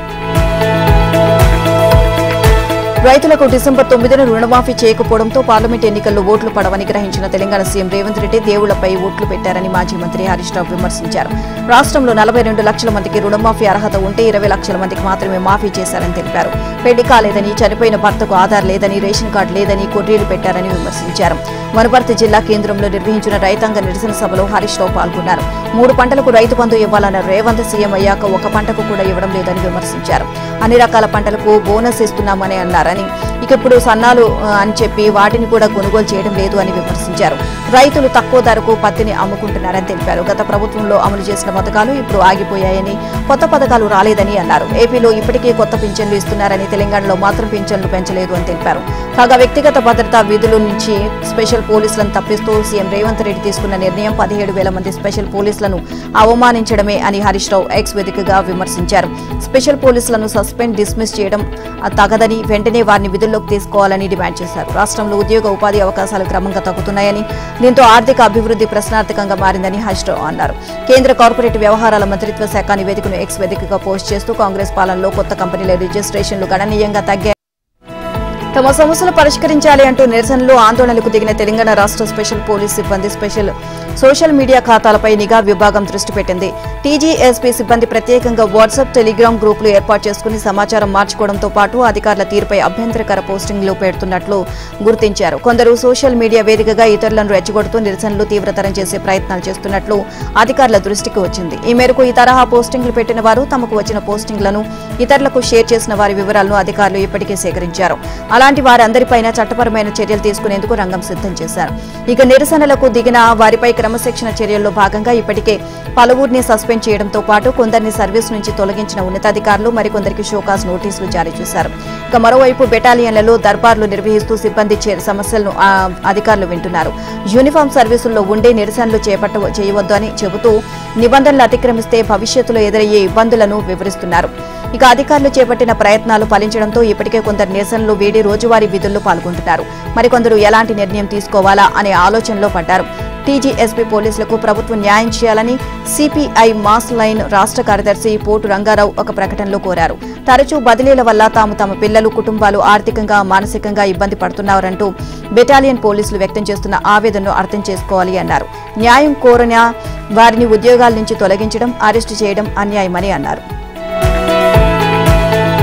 రైతులకు డిసెంబర్ తొమ్మిదిన రుణమాఫీ చేయకపోవడంతో పార్లమెంట్ ఎన్నికల్లో ఓట్లు పడవని గ్రహించిన తెలంగాణ సీఎం రేవంత్ రెడ్డి దేవుళ్లపై ఓట్లు పెట్టారని మాజీ మంత్రి హరీష్ రావు విమర్శించారు రాష్ట్రంలో నలభై రెండు లక్షల మందికి రుణమాఫీ అర్హత ఉంటే ఇరవై లక్షల మందికి మాత్రమే మాఫీ చేశారని తెలిపారు పెళ్లి కాలేదని చనిపోయిన భర్తకు ఆధార్ లేదని రేషన్ కార్డు లేదని కొర్రీలు పెట్టారని విమర్శించారు వనపర్తి జిల్లా కేంద్రంలో నిర్వహించిన రైతాంగ నిరసన సభలో హరీష్ రావు పాల్గొన్నారు మూడు పంటలకు రైతు బంధు ఇవ్వాలన్న రేవంత్ సీఎం అయ్యాక ఒక పంటకు కూడా ఇవ్వడం లేదని విమర్శించారు అన్ని రకాల పంటలకు బోనస్ ఇస్తున్నామని అన్నారని ఇక ఇప్పుడు సన్నాలు ఆ, అని చెప్పి వాటిని కూడా కొనుగోలు చేయడం లేదు అని విమర్శించారు రైతులు తక్కువ ధరకు పత్తిని అమ్ముకుంటున్నారని తెలిపారు గత ప్రభుత్వంలో అమలు చేసిన పథకాలు ఇప్పుడు ఆగిపోయాయని కొత్త పథకాలు రాలేదని అన్నారు ఏపీలో ఇప్పటికే కొత్త పింఛన్లు ఇస్తున్నారని తెలంగాణలో మాత్రం పింఛన్లు పెంచలేదు అని తెలిపారు కాగా వ్యక్తిగత భద్రతా విధుల నుంచి స్పెషల్ పోలీసులను తప్పిస్తూ సీఎం రేవంత్ రెడ్డి తీసుకున్న నిర్ణయం పదిహేడు వేల మంది స్పెషల్ పోలీసులను అవమానించడమే అని హరీష్ రావు ఎక్స్ వేదికగా విమర్శించారు స్పెషల్ పోలీసులను సస్పెండ్ డిస్మిస్ చేయడం ఆ, తగదని వెంటనే వారిని విధుల్లోకి తీసుకోవాలని డిమాండ్ చేశారు రాష్ట్రంలో ఉద్యోగ ఉపాధి అవకాశాలు క్రమంగా తగ్గుతున్నాయని దీంతో ఆర్థిక అభివృద్ధి ప్రశ్నార్థకంగా మారిందని హరీష్ రావు అన్నారు కేంద్ర కార్పొరేట్ వ్యవహారాల మంత్రిత్వ శాఖ నివేదికను ఎక్స్ వేదికగా పోస్ట్ చేస్తూ కాంగ్రెస్ పాలనలో కొత్త కంపెనీల రిజిస్ట్రేషన్లు గణనీయంగా తగ్గాయి తమ సమస్యలు పరిష్కరించాలి అంటూ నిరసనలు ఆందోళనలకు దిగిన తెలంగాణ రాష్ట్ర స్పెషల్ పోలీస్ సిబ్బంది స్పెషల్ సోషల్ మీడియా ఖాతాలపై నిఘా విభాగం దృష్టి పెట్టింది టీజీఎస్పీ సిబ్బంది ప్రత్యేకంగా వాట్సాప్ టెలిగ్రామ్ గ్రూపులు ఏర్పాటు చేసుకుని సమాచారం మార్చుకోవడంతో పాటు అధికారుల తీరుపై అభ్యంతరకర పోస్టింగ్లు పెడుతున్నట్లు గుర్తించారు కొందరు సోషల్ మీడియా వేదికగా ఇతరులను రెచ్చగొడుతూ నిరసనలు తీవ్రతరం చేసే ప్రయత్నాలు చేస్తున్నట్లు అధికారుల దృష్టికి వచ్చింది ఈ మేరకు ఈ తరహా పోస్టింగ్లు పెట్టిన వారు తమకు వచ్చిన పోస్టింగ్లను ఇతరులకు షేర్ చేసిన వారి వివరాలను అధికారులు ఇప్పటికే సేకరించారు అలాంటి వారందరిపైన చట్టపరమైన చర్యలు తీసుకునేందుకు రంగం సిద్ధం చేశారు ఇక నిరసనలకు దిగిన వారిపై క్రమశిక్షణ చర్యల్లో భాగంగా ఇప్పటికే పలువురిని సస్పెండ్ చేయడంతో పాటు కొందరిని సర్వీస్ నుంచి తొలగించిన ఉన్నతాధికారులు మరికొందరికి షోకాస్ నోటీసులు జారీ చేశారు ఇక మరోవైపు బెటాలియన్లలో దర్బార్లు నిర్వహిస్తూ సిబ్బంది చే- సమస్యలను ఆ, అధికారులు వింటున్నారు యూనిఫామ్ సర్వీసుల్లో ఉండే నిరసనలు చేపట్ట చేయవద్దు అని చెబుతూ నిబంధనలు అతిక్రమిస్తే భవిష్యత్తులో ఎదురయ్యే ఇబ్బందులను వివరిస్తున్నారు ఇక అధికారులు చేపట్టిన ప్రయత్నాలు ఫలించడంతో ఇప్పటికే కొందరు నిరసనలు వీడి రోజువారీ విధుల్లో పాల్గొంటున్నారు మరికొందరు ఎలాంటి నిర్ణయం తీసుకోవాలా అనే ఆలోచనలో పడ్డారు టీజీఎస్పీ పోలీసులకు ప్రభుత్వం న్యాయం చేయాలని సిపిఐ మాస్ లైన్ రాష్ట్ర కార్యదర్శి పోటు రంగారావు ఒక ప్రకటనలో కోరారు తరచూ బదిలీల వల్ల తాము తమ పిల్లలు కుటుంబాలు ఆర్థికంగా మానసికంగా ఇబ్బంది పడుతున్నారంటూ బెటాలియన్ పోలీసులు వ్యక్తం చేస్తున్న ఆవేదనను అర్థం చేసుకోవాలి అన్నారు న్యాయం కోరిన వారిని ఉద్యోగాల నుంచి తొలగించడం అరెస్టు చేయడం అన్యాయమని అన్నారు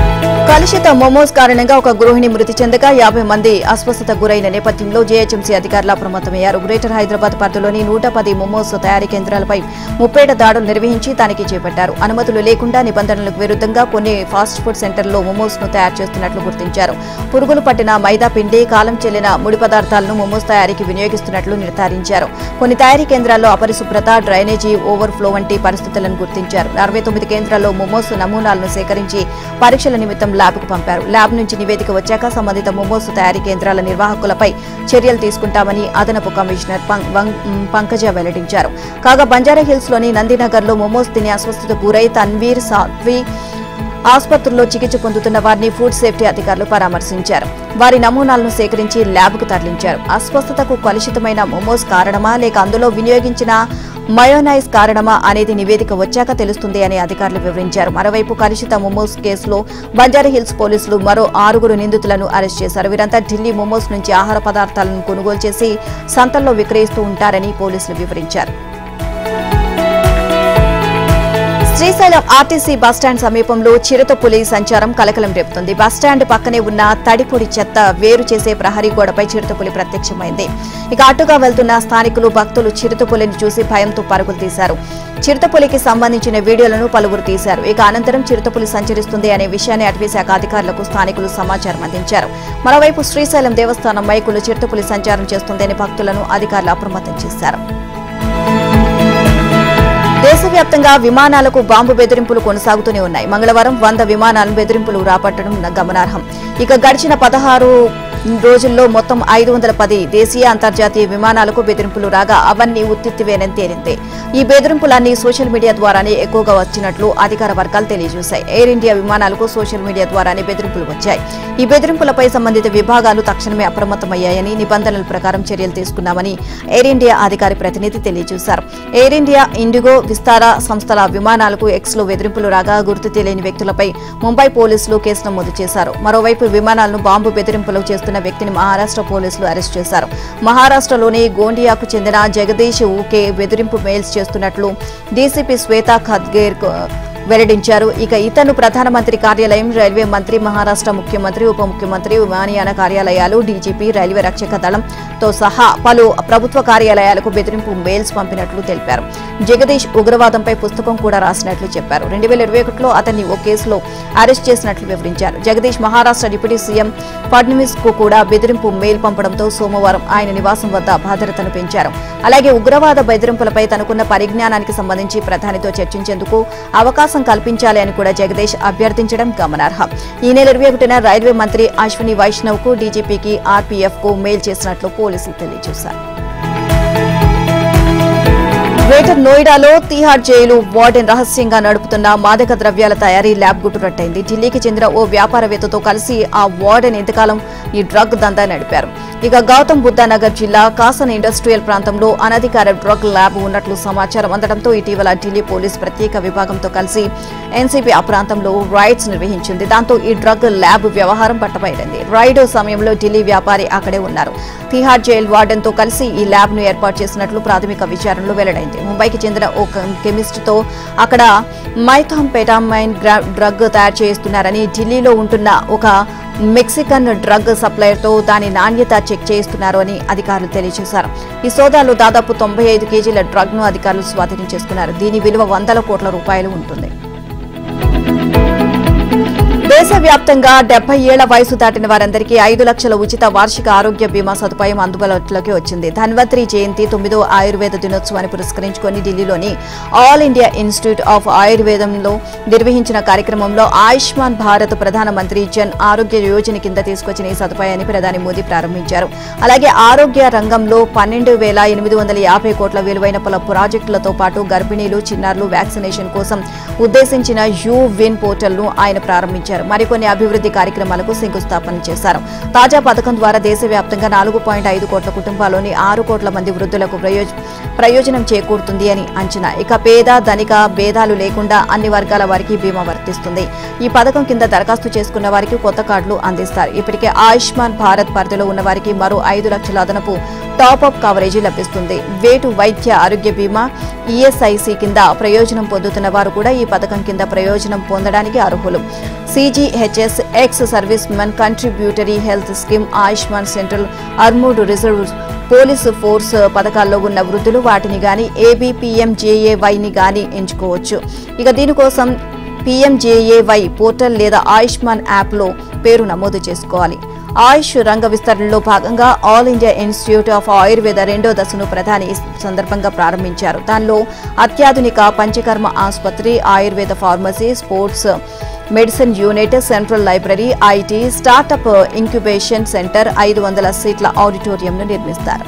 కలుషిత మోమోస్ కారణంగా ఒక గృహిణి మృతి చెందగా యాభై మంది అస్వస్థత గురైన నేపథ్యంలో జేహెచ్ఎంసీ అధికారులు అప్రమత్తమయ్యారు గ్రేటర్ హైదరాబాద్ పరిధిలోని నూట పది మోమోస్ తయారీ కేంద్రాలపై ముప్పేట దాడులు నిర్వహించి తనిఖీ చేపట్టారు అనుమతులు లేకుండా నిబంధనలకు విరుద్ధంగా కొన్ని ఫాస్ట్ ఫుడ్ సెంటర్లో మోమోస్ ను తయారు చేస్తున్నట్లు గుర్తించారు పురుగులు పట్టిన మైదా పిండి కాలం చెల్లిన ముడి పదార్థాలను మోమోస్ తయారీకి వినియోగిస్తున్నట్లు నిర్ధారించారు కొన్ని తయారీ కేంద్రాల్లో అపరిశుభ్రత డ్రైనేజీ ఓవర్ఫ్లో వంటి పరిస్థితులను గుర్తించారు అరవై తొమ్మిది కేంద్రాల్లో మోమోస్ నమూనాలను సేకరించి పరీక్షల నిమిత్తం ల్యాబ్కు పంపారు ల్యాబ్ నుంచి నివేదిక వచ్చాక సంబంధిత మోమోస్ తయారీ కేంద్రాల నిర్వాహకులపై చర్యలు తీసుకుంటామని అదనపు కమిషనర్ పం- వం- పంకజ వెల్లడించారు కాగా బంజారాహిల్స్ లోని నందినగర్ లో మోమోస్ తిని అస్వస్థత గురై తన్వీర్ సాత్వి ఆసుపత్రుల్లో చికిత్స పొందుతున్న వారిని ఫుడ్ సేఫ్టీ అధికారులు పరామర్శించారు వారి నమూనాలను సేకరించి ల్యాబ్కు తరలించారు అస్వస్థతకు కలుషితమైన మోమోస్ కారణమా లేక అందులో వినియోగించిన మయోనైజ్ కారణమా అనేది నివేదిక వచ్చాక తెలుస్తుంది అని అధికారులు వివరించారు మరోవైపు కలుషిత మోమోస్ కేసులో బంజారాహిల్స్ పోలీసులు మరో ఆరుగురు నిందితులను అరెస్ట్ చేశారు వీరంతా ఢిల్లీ మోమోస్ నుంచి ఆహార పదార్థాలను కొనుగోలు చేసి సంతల్లో విక్రయిస్తూ ఉంటారని పోలీసులు వివరించారు శ్రీశైలం ఆర్టీసీ బస్టాండ్ సమీపంలో చిరుతపులి సంచారం కలకలం రేపుతుంది బస్టాండ్ పక్కనే ఉన్న తడిపొడి చెత్త వేరు చేసే ప్రహరీ గోడపై చిరుతపులి ప్రత్యక్షమైంది ఇక అటుగా వెళ్తున్న స్థానికులు భక్తులు చిరుతపులిని చూసి భయంతో పరుగులు తీశారు చిరుతపులికి సంబంధించిన వీడియోలను పలువురు తీశారు ఇక అనంతరం చిరుతపులి సంచరిస్తుంది అనే విషయాన్ని అటవీశాఖ అధికారులకు స్థానికులు సమాచారం అందించారు మరోవైపు శ్రీశైలం దేవస్థానం మైకులు చిరుతపులి సంచారం చేస్తుందని భక్తులను అధికారులు అప్రమత్తం చేశారు దేశవ్యాప్తంగా విమానాలకు బాంబు బెదిరింపులు కొనసాగుతూనే ఉన్నాయి మంగళవారం వంద విమానాలను బెదిరింపులు రాపట్టడం గమనార్హం ఇక గడిచిన పదహారు రోజుల్లో మొత్తం ఐదు వందల పది దేశీయ అంతర్జాతీయ విమానాలకు బెదిరింపులు రాగా అవన్నీ ఉత్తిత్తివేనని తేలింది ఈ బెదిరింపులన్నీ సోషల్ మీడియా ద్వారానే ఎక్కువగా వచ్చినట్లు అధికార వర్గాలు తెలియజేశాయి ఎయిర్ ఇండియా విమానాలకు సోషల్ మీడియా ద్వారానే బెదిరింపులు వచ్చాయి ఈ బెదిరింపులపై సంబంధిత విభాగాలు తక్షణమే అప్రమత్తమయ్యాయని నిబంధనల ప్రకారం చర్యలు తీసుకున్నామని ఎయిర్ ఇండియా అధికారి ప్రతినిధి తెలియజేశారు ఎయిర్ ఇండియా ఇండిగో విస్తారా సంస్థల విమానాలకు ఎక్స్ లో బెదిరింపులు రాగా గుర్తు తెలియని వ్యక్తులపై ముంబై పోలీసులు కేసు నమోదు చేశారు మరోవైపు విమానాలను బాంబు బెదిరింపులు చేస్తున్న వ్యక్తిని మహారాష్ట్ర పోలీసులు అరెస్ట్ చేశారు మహారాష్ట్రలోని గోండియాకు చెందిన జగదీష్ ఊకే బెదిరింపు మెయిల్స్ చేస్తున్నట్లు డీసీపీ శ్వేతా ఖద్గేర్ వెల్లడించారు ఇక ఇతను ప్రధానమంత్రి కార్యాలయం రైల్వే మంత్రి మహారాష్ట్ర ముఖ్యమంత్రి ఉప ముఖ్యమంత్రి విమానయాన కార్యాలయాలు డీజీపీ రైల్వే రక్షక దళంతో సహా పలు ప్రభుత్వ కార్యాలయాలకు బెదిరింపు మెయిల్స్ పంపినట్లు తెలిపారు జగదీష్ ఉగ్రవాదంపై పుస్తకం కూడా రాసినట్లు చెప్పారు రెండు వేల ఇరవై ఒకటిలో అతన్ని ఓ కేసులో అరెస్ట్ చేసినట్లు వివరించారు జగదీష్ మహారాష్ట్ర డిప్యూటీ సీఎం ఫడ్నవీస్ కు కూడా బెదిరింపు మెయిల్ పంపడంతో సోమవారం ఆయన నివాసం వద్ద భద్రతను పెంచారు అలాగే ఉగ్రవాద బెదిరింపులపై తనకున్న పరిజ్ఞానానికి సంబంధించి ప్రధానితో చర్చించేందుకు అవకాశం కల్పించాలి అని కూడా జగదీష్ అభ్యర్థించడం గమనార్హం ఈ నెల ఇరవై ఒకటిన రైల్వే మంత్రి అశ్విని వైష్ణవ్ కు డీజీపీకి ఆర్పీఎఫ్ కు మెయిల్ చేసినట్లు పోలీసులు తెలియజేశారు గ్రేటర్ నోయిడాలో తిహార్ జైలు వార్డెన్ రహస్యంగా నడుపుతున్న మాదక ద్రవ్యాల తయారీ ల్యాబ్ గుట్టురట్టయింది ఢిల్లీకి చెందిన ఓ వ్యాపారవేత్తతో కలిసి ఆ వార్డెన్ ఎంతకాలం ఈ డ్రగ్ దందా నడిపారు ఇక గౌతమ్ బుద్ధ నగర్ జిల్లా కాసన్ ఇండస్ట్రియల్ ప్రాంతంలో అనధికార డ్రగ్ ల్యాబ్ ఉన్నట్లు సమాచారం అందడంతో ఇటీవల ఢిల్లీ పోలీస్ ప్రత్యేక విభాగంతో కలిసి ఎన్సీబీ ఆ ప్రాంతంలో రైడ్స్ నిర్వహించింది దాంతో ఈ డ్రగ్ ల్యాబ్ వ్యవహారం పట్టబయలింది రైడ్ సమయంలో ఢిల్లీ వ్యాపారి అక్కడే ఉన్నారు తిహార్ జైల్ వార్డెన్ తో కలిసి ఈ ల్యాబ్ ను ఏర్పాటు చేసినట్లు ప్రాథమిక విచారణలో వెల్లడైంది ముంబైకి చెందిన ఓ కెమిస్ట్ తో అక్కడ మైథామ్ పెటామైన్ డ్రగ్ తయారు చేస్తున్నారని ఢిల్లీలో ఉంటున్న ఒక మెక్సికన్ డ్రగ్ సప్లయర్ తో దాని నాణ్యత చెక్ చేయిస్తున్నారు అని అధికారులు తెలియజేశారు ఈ సోదాలో దాదాపు తొంభై ఐదు కేజీల డ్రగ్ ను అధికారులు స్వాధీనం చేసుకున్నారు దీని విలువ వందల కోట్ల రూపాయలు ఉంటుంది దేశవ్యాప్తంగా డెబ్బై ఏళ్ల వయసు దాటిన వారందరికీ ఐదు లక్షల ఉచిత వార్షిక ఆరోగ్య బీమా సదుపాయం అందుబాటులోకి వచ్చింది ధన్వంతరి జయంతి తొమ్మిదో ఆయుర్వేద దినోత్సవాన్ని పురస్కరించుకొని ఢిల్లీలోని ఆల్ ఇండియా ఇన్స్టిట్యూట్ ఆఫ్ ఆయుర్వేదంలో నిర్వహించిన కార్యక్రమంలో ఆయుష్మాన్ భారత్ ప్రధానమంత్రి జన్ ఆరోగ్య యోజన కింద తీసుకొచ్చిన ఈ సదుపాయాన్ని ప్రధాని మోదీ ప్రారంభించారు అలాగే ఆరోగ్య రంగంలో పన్నెండు వేల ఎనిమిది వందల యాభై కోట్ల విలువైన పలు ప్రాజెక్టులతో పాటు గర్భిణీలు చిన్నారులు వ్యాక్సినేషన్ కోసం ఉద్దేశించిన యూ విన్ పోర్టల్ ను ఆయన ప్రారంభించారు మరికొన్ని అభివృద్ధి కార్యక్రమాలకు శంకుస్థాపన చేశారు తాజా పథకం ద్వారా దేశవ్యాప్తంగా నాలుగు పాయింట్ ఐదు కోట్ల కుటుంబాల్లోని ఆరు కోట్ల మంది వృద్ధులకు ప్రయోజ ప్రయోజనం చేకూరుతుంది అని అంచనా ఇక పేద ధనిక భేదాలు లేకుండా అన్ని వర్గాల వారికి బీమా వర్తిస్తుంది ఈ పథకం కింద దరఖాస్తు చేసుకున్న వారికి కొత్త కార్డులు అందిస్తారు ఇప్పటికే ఆయుష్మాన్ భారత్ పరిధిలో ఉన్న వారికి మరో ఐదు లక్షల అదనపు టాప్ అప్ కవరేజీ లభిస్తుంది వేటు వైద్య ఆరోగ్య బీమా ఈఎస్ఐసి కింద ప్రయోజనం పొందుతున్న వారు కూడా ఈ పథకం కింద ప్రయోజనం పొందడానికి అర్హులు CGHS ex service men contributory health scheme Ayushman central armed reserve police force పథకాల్లో ఉన్న వృద్ధులు వాటిని గాని ఏబీపీఎంజేఏవైని గాని ఎంచుకోవచ్చు ఇక దీనికోసం పీఎంజేఏవై పోర్టల్ లేదా ఆయుష్మాన్ యాప్లో పేరు నమోదు చేసుకోవాలి ఆయుష్ రంగ విస్తరణలో భాగంగా all India institute of Ayurveda రెండో దశను ప్రధాని ఈ సందర్భంగా ప్రారంభించారు దానిలో అత్యాధునిక పంచకర్మ ఆసుపత్రి Ayurveda pharmacy sports medicine unit central library IT startup incubation centre ఐదు వందల సీట్ల ఆడిటోరియంను నిర్మిస్తారు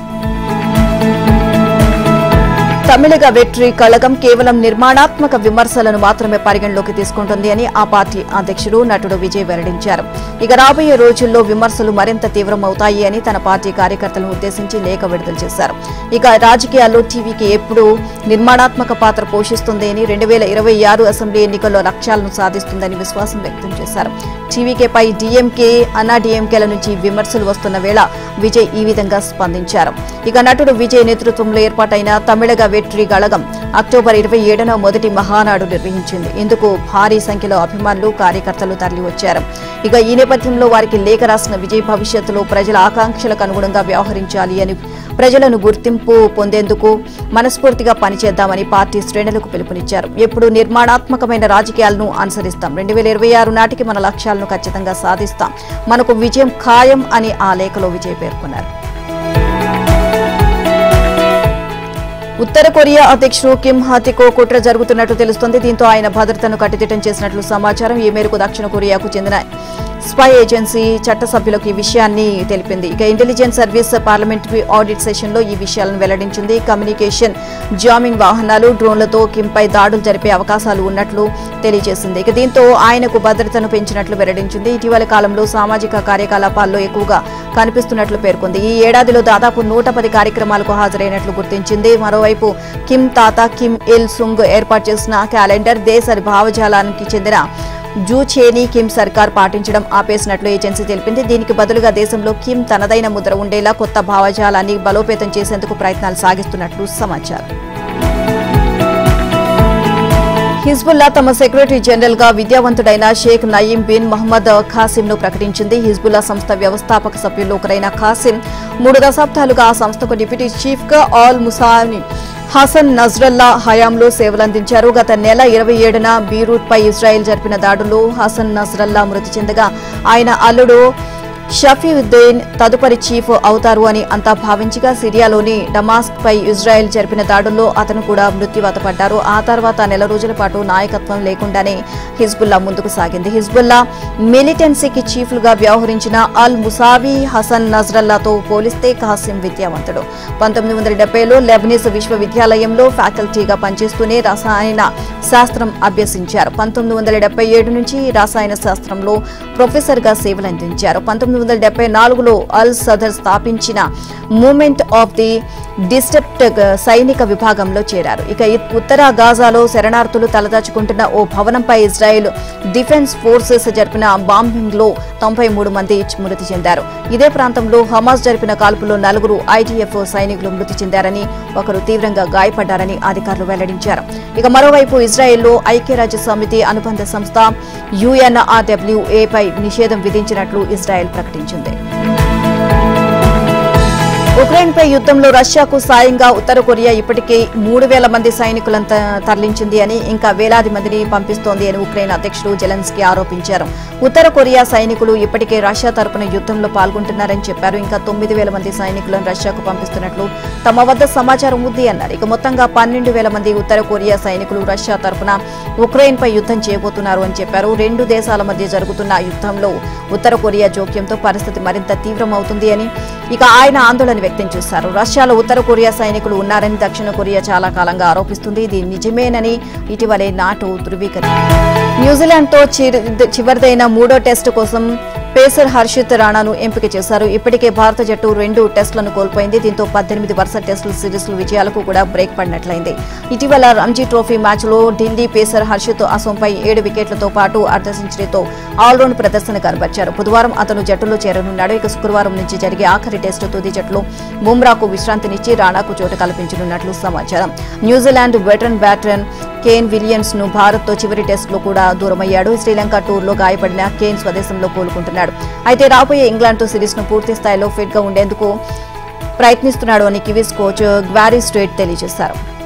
తమిళగ వెట్రి కళగం కేవలం నిర్మాణాత్మక విమర్శలను మాత్రమే పరిగణలోకి తీసుకుంటుంది అని ఆ పార్టీ అధ్యక్షుడు నటుడు విజయ్ వెల్లడించారు ఇక రాబోయే రోజుల్లో విమర్శలు మరింత తీవ్రమవుతాయి అని తన పార్టీ కార్యకర్తలను ఉద్దేశించి లేఖ విడుదల చేశారు ఇక రాజకీయాల్లో టీవీకి ఎప్పుడు నిర్మాణాత్మక పాత్ర పోషిస్తుంది అని రెండు వేల ఇరవై ఆరు అసెంబ్లీ ఎన్నికల్లో లక్ష్యాలను సాధిస్తుందని విశ్వాసం వ్యక్తం చేశారు టీవీకేపై డీఎంకే అన్నా డీఎంకేల నుంచి విమర్శలు వస్తున్న వేళ విజయ్ ఈ విధంగా స్పందించారు ఇక నటుడు విజయ్ నేతృత్వంలో ఏర్పాటైన తమిళగ వెట్రి గళగం అక్టోబర్ ఇరవై ఏడున మొదటి మహానాడు నిర్వహించింది ఇందుకు భారీ సంఖ్యలో అభిమానులు కార్యకర్తలు తరలివచ్చారు ఇక ఈ నేపథ్యంలో వారికి లేఖ రాసిన విజయ్ భవిష్యత్తులో ప్రజల ఆకాంక్షలకు అనుగుణంగా వ్యవహరించాలి అని ప్రజలను గుర్తింపు పొందేందుకు మనస్ఫూర్తిగా పనిచేద్దామని పార్టీ శ్రేణులకు పిలుపునిచ్చారు ఎప్పుడు నిర్మాణాత్మకమైన రాజకీయాలను అనుసరిస్తాం రెండు వేల ఇరవై ఆరు నాటికి మన లక్ష్యాలను ఖచ్చితంగా సాధిస్తాం మనకు విజయం ఖాయం అని ఆ లేఖలో విజయ్ పేర్కొన్నారు ఉత్తర కొరియా అధ్యక్షుడు కిమ్ హాతికో కుట్ర జరుగుతున్నట్టు తెలుస్తోంది దీంతో ఆయన భద్రతను కట్టుదిట్టం చేసినట్లు సమాచారం ఈ మేరకు దక్షిణ కొరియాకు చెందిన స్పై ఏజెన్సీ చట్టసభ్యులకు ఈ విషయాన్ని తెలిపింది ఇక intelligence service parliamentary audit session లో ఈ విషయాలను వెల్లడించింది కమ్యూనికేషన్ జామింగ్ వాహనాలు డ్రోన్లతో కింపై దాడులు జరిపే అవకాశాలు ఉన్నట్లు తెలియజేసింది ఇక దీంతో ఆయనకు భద్రతను పెంచినట్లు వెల్లడించింది ఇటీవల కాలంలో సామాజిక కార్యకలాపాల్లో ఎక్కువగా కనిపిస్తున్నట్లు పేర్కొంది ఈ ఏడాదిలో దాదాపు నూట పది కార్యక్రమాలకు హాజరైనట్లు గుర్తించింది మరోవైపు కిమ్ తాత కిమ్ ఇల్ సుంగ్ ఏర్పాటు చేసిన క్యాలెండర్ దేశ భావజాలానికి చెందిన జూ చేని కిమ్ సర్కార్ పాటించడం ఆపేసినట్లు ఏజెన్సీ తెలిపింది దీనికి బదులుగా దేశంలో కిమ్ తనదైన ముద్ర ఉండేలా కొత్త భావజాలాన్ని బలోపేతం చేసేందుకు ప్రయత్నాలు సాగిస్తున్నట్లు సమాచారం హిజ్బుల్లా తమ సెక్రటరీ జనరల్ గా విద్యావంతుడైన Sheikh Naim bin Mohammed Qassem ను ప్రకటించింది హిజ్బుల్లా సంస్థ వ్యవస్థాపక సభ్యుల్లో ఒకరైన ఖాసిం మూడు దశాబ్దాలుగా ఆ సంస్థకు డిప్యూటీ చీఫ్ గా ఆల్ ముసాని హసన్ నజ్రల్లా హయాంలో సేవలందించారు గత నెల ఇరవై ఏడున బీరూట్ పై ఇజ్రాయెల్ జరిపిన దాడుల్లో హసన్ నజ్రల్లా మృతి చెందగా ఆయన అల్లుడు షఫీవుద్దీన్ తదుపరి చీఫ్ అవుతారు అని అంతా భావించగా సిరియాలోని డమాస్క్ పై ఇజ్రాయెల్ జరిపిన దాడుల్లో అతను కూడా మృత్యువాత పడ్డారు ఆ తర్వాత నెల రోజుల పాటు నాయకత్వం లేకుండానే హిజ్బుల్లా ముందుకు సాగింది హిజ్బుల్లా మిలిటెన్సీకి చీఫ్లుగా వ్యవహరించిన అల్ ముసావి హసన్ నజ్రల్లాతో పోలిస్తే కాసిం విద్యావంతుడు పంతొమ్మిది వందల డెబ్బైలో లెబనీస్ విశ్వవిద్యాలయంలో ఫ్యాకల్టీగా పనిచేస్తూనే రసాయన శాస్త్రం అభ్యసించారు పంతొమ్మిది వందల డెబ్బై ఏడు నుంచి రసాయన శాస్త్రంలో ప్రొఫెసర్గా సేవలందించారు పంతొమ్మిది వందల డెబ్బై నాలుగులో అల్ సదర్ స్థాపించిన మూమెంట్ ఆఫ్ ది డిస్టెప్ట్ సైనిక విభాగంలో చేరారు ఇక ఇ- ఉత్తర గాజాలో శరణార్థులు తలదాచుకుంటున్న ఓ భవనంపై ఇజ్రాయెల్ డిఫెన్స్ ఫోర్సెస్ జరిపిన బాంబింగ్ లో తొంభై మూడు మంది మృతి చెందారు ఇదే ప్రాంతంలో హమాస్ జరిపిన కాల్పులో నలుగురు ఐటీఎఫ్ సైనికులు మృతి చెందారని ఒకరు తీవ్రంగా గాయపడ్డారని అధికారులు వెల్లడించారు ఇక మరోవైపు ఇజ్రాయెల్లో ఐక్యరాజ్య సమితి అనుబంధ సంస్థ యుఎన్ఆర్డబ్ల్యూఏ పై నిషేధం విధించినట్లు ఇజ్రాయెల్ ప్రకటించింది ఉక్రెయిన్ పై యుద్ధంలో రష్యాకు సాయంగా ఉత్తర కొరియా ఇప్పటికే మూడు వేల మంది సైనికులను త- తరలించింది అని ఇంకా వేలాది మందిని పంపిస్తోంది అని ఉక్రెయిన్ అధ్యక్షుడు జెలెన్స్కీ ఆరోపించారు ఉత్తర కొరియా సైనికులు ఇప్పటికే రష్యా తరపున యుద్ధంలో పాల్గొంటున్నారని చెప్పారు ఇంకా తొమ్మిది వేల మంది సైనికులను రష్యాకు పంపిస్తున్నట్లు తమ వద్ద సమాచారం ఉంది అన్నారు ఇక మొత్తంగా పన్నెండు వేల మంది ఉత్తర కొరియా సైనికులు రష్యా తరపున ఉక్రెయిన్ పై యుద్ధం చేయబోతున్నారు అని చెప్పారు రెండు దేశాల మధ్య జరుగుతున్న యుద్ధంలో ఉత్తర కొరియా జోక్యంతో పరిస్థితి మరింత తీవ్రమవుతుంది అని ఇక ఆయన ఆందోళన వ్యక్తం చేశారు రష్యాలో ఉత్తర కొరియా సైనికులు ఉన్నారని దక్షిణ కొరియా చాలా కాలంగా ఆరోపిస్తుంది ఇది నిజమేనని ఇటీవలే నాటో ధృవీకరించింది న్యూజిలాండ్తో చిరి- చివరిదైన మూడో టెస్టు కోసం పేసర్ హర్షిత్ రాణాను ఎంపిక చేశారు ఇప్పటికే భారత జట్టు రెండు టెస్టులను కోల్పోయింది దీంతో పద్దెనిమిది వరుస టెస్టుల సిరీస్ల విజయాలకు కూడా బ్రేక్ పడినట్లయింది ఇటీవల రంజీ ట్రోఫీ మ్యాచ్లో ఢిల్లీ పేసర్ హర్షిత్ అసోంపై ఏడు వికెట్లతో పాటు అర్ధ సెంచరీతో ఆల్రౌండ్ ప్రదర్శన కనబర్చారు బుధవారం అతను జట్టులో చేరనున్నాడు ఇక శుక్రవారం నుంచి జరిగే ఆఖరి టెస్టు తుది జట్టులో బుమ్రాకు విశ్రాంతినిచ్చి రాణాకు చోటు కల్పించనున్నట్లు సమాచారం న్యూజిలాండ్ వెటరన్ బ్యాటరన్ కేన్ విలియమ్స్ ను భారత్ తో చివరి టెస్ట్ లో కూడా దూరమయ్యాడు శ్రీలంక టూర్ లో గాయపడిన కేన్ స్వదేశంలో కోలుకుంటున్నాడు అయితే రాబోయే ఇంగ్లాండ్ తో సిరీస్ ను పూర్తి స్థాయిలో ఫిట్ గా ఉండేందుకు ప్రయత్నిస్తున్నాడు అని కివీస్ కోచ్ గ్వారీ స్ట్రేట్ తెలియజేశారు